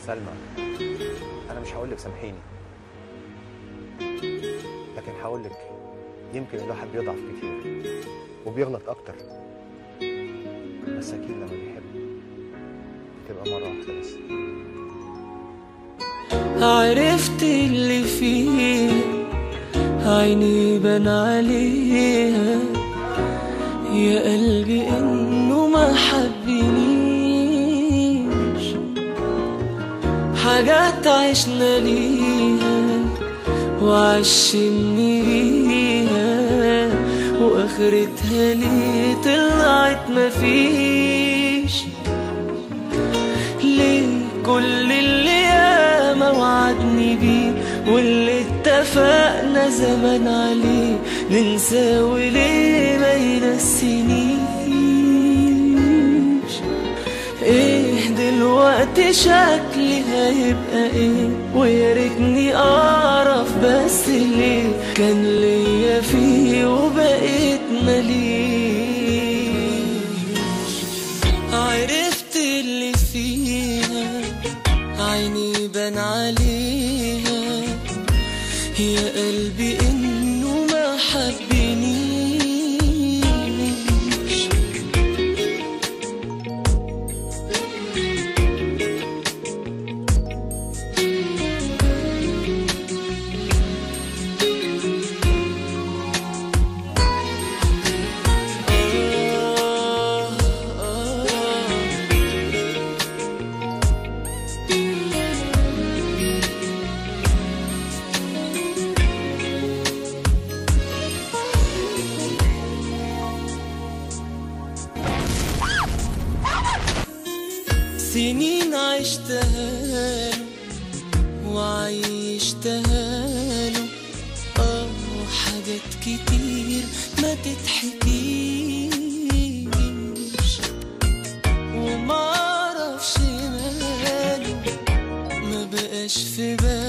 سلمى انا مش هقول لك سامحيني لكن هقول لك يمكن الواحد بيضعف كتير وبيغلط اكتر بس اكيد لما بيحب بتبقى مره واحده بس عرفت اللي فيه عيني بان عليها يا قلبي انه ما حبنيش حاجات عشنا ليها وعشمني بيها واخرتها ليه طلعت مفيش ليه كل اللي ياما وعدني بيه واللي اتفقنا زمان عليه ننسى وليه ما ينسينيش ايه دلوقتي شكلي هيبقى ايه ويا ريتني اعرف بس ليه كان ليا فيه وبقيت مليش عرفت اللي فيها عيني بان عليها يا قلبي انه ما حبنيش آه آه سنين عشتها له وعيشتها له اه حاجات كتير ما تتحكيش ومعرفش ماله ما بقاش في بالي